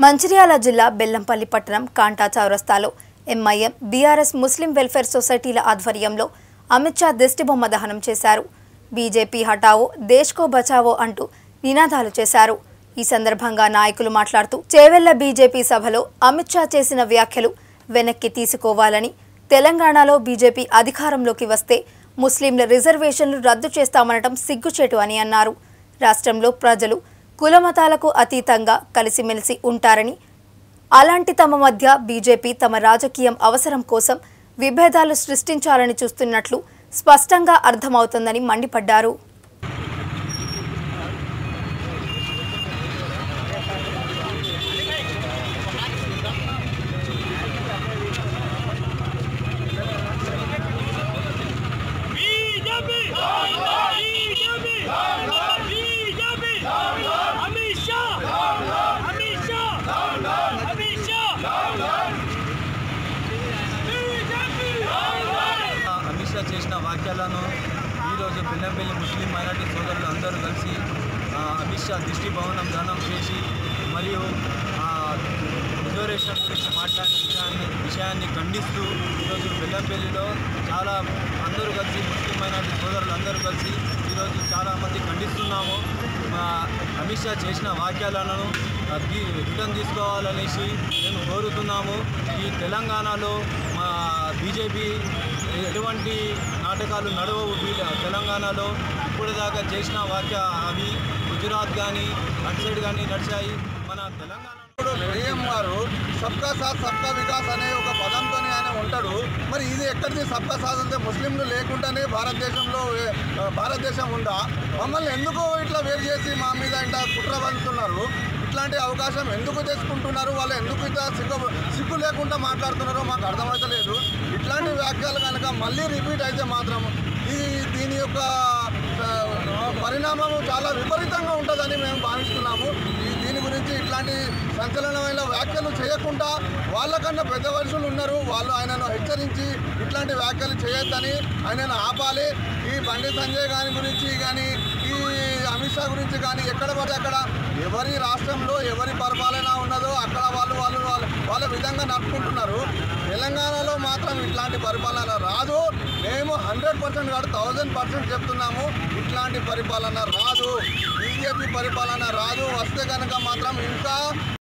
మంచిర్యాల జిల్లా బెల్లంపల్లి పట్టణం కాంటా చౌరస్తాలో ఎంఐఎం బీఆర్ఎస్ ముస్లిం వెల్ఫేర్ సొసైటీల ఆధ్వర్యంలో అమిత్ షా దిష్టిబొమ్మ దహనం చేశారు బీజేపీ హటావో దేశ్కో బచావో అంటూ నినాదాలు చేశారు ఈ సందర్భంగా నాయకులు మాట్లాడుతూ చేవెళ్ల బీజేపీ సభలో అమిత్ షా చేసిన వ్యాఖ్యలు వెనక్కి తీసుకోవాలని తెలంగాణలో బీజేపీ అధికారంలోకి వస్తే ముస్లింల రిజర్వేషన్లు రద్దు చేస్తామనటం సిగ్గుచేటు అని అన్నారు రాష్ట్రంలో ప్రజలు కులమతాలకు అతీతంగా కలిసిమెలిసి ఉంటారని అలాంటి తమ మధ్య బీజేపీ తమ రాజకీయం అవసరం కోసం విభేదాలు సృష్టించాలని చూస్తున్నట్లు స్పష్టంగా అర్థమవుతోందని మండిపడ్డారు BJP BJP BJP Amit Shah Amit Shah Amit Shah BJP Amit Shah చేసిన వాక్యాలను ఈరోజు బెల్లంపల్లి ముస్లిం మైనార్టీ సోదరులు అందరూ కలిసి ఆ, అమిత్ షా దిష్టి భవనం దానం చేసి మరియు ఆ, రిజర్వేషన్ గురించి మాట్లాడిన విషయాన్ని విషయాన్ని ఖండిస్తూ ఈరోజు బెల్లంపల్లిలో చాలా అందరూ కలిసి ముస్లిం మైనార్టీ సోదరులు అందరూ కలిసి ఈరోజు చాలామంది ఖండిస్తున్నాము మా అమిత్ షా చేసిన వాక్యాలను ఆ, తీ- రిటర్న్ తీసుకోవాలనేసి మేము కోరుతున్నాము ఈ తెలంగాణలో మా బీజేపీ ఎటువంటి నాటకాలు నడవవు వీళ్ళ తెలంగాణలో ఇప్పటిదాకా చేసిన వాక్య అవి గుజరాత్ కానీ అటు సైడ్ కానీ నడిచాయి మన తెలంగాణ ఇప్పుడు సీఎం గారు సబ్కా సాత్ సబ్కా వికాస్ అనే ఒక పదంతో ఆయన ఉంటాడు మరి ఇది ఎక్కడిది సబ్కా సాత్ అంటే ముస్లింలు లేకుండానే భారతదేశంలో ఏ- భారతదేశం ఉందా మమ్మల్ని ఎందుకు ఇట్లా వేరు చేసి మా మీద ఇట్లా కుట్ర పంచుతున్నారు ఇట్లాంటి అవకాశం ఎందుకు తెచ్చుకుంటున్నారు వాళ్ళు ఎందుకు ఇట్లా సిగ్గు సిగ్గు లేకుండా మాట్లాడుతున్నారో మాకు అర్థమవుతలేదు ఇట్లాంటి వ్యాఖ్యలు కనుక మళ్ళీ రిపీట్ అయితే మాత్రం ఇది దీని యొక్క ఆ, పరిణామము చాలా విపరీతంగా ఉంటుందని మేము భావిస్తున్నాము ఈ దీని గురించి ఇట్లాంటి సంచలనమైన వ్యాఖ్యలు చేయకుండా వాళ్ళకన్నా పెద్ద మనుషులు ఉన్నారు వాళ్ళు ఆయనను హెచ్చరించి ఇట్లాంటి వ్యాఖ్యలు చేయొద్దని ఆయనను ఆపాలి ఈ బండి సంజయ్ గారి గురించి కానీ ఈ అమిత్ షా గురించి కానీ ఎక్కడ పడితే అక్కడ ఎవరి రాష్ట్రంలో ఎవరి పరిపాలన ఉన్నదో అక్కడ వాళ్ళు వాళ్ళు వాళ్ళ వాళ్ళ విధంగా నడుపుకుంటున్నారు తెలంగాణలో మాత్రం ఇట్లాంటి పరిపాలన రాదు మేము హండ్రెడ్ పర్సెంట్ కాదు థౌజండ్ పర్సెంట్ చెప్తున్నాము ఇట్లాంటి పరిపాలన రాదు బీజేపీ పరిపాలన రాదు వస్తే కనుక మాత్రం ఇంకా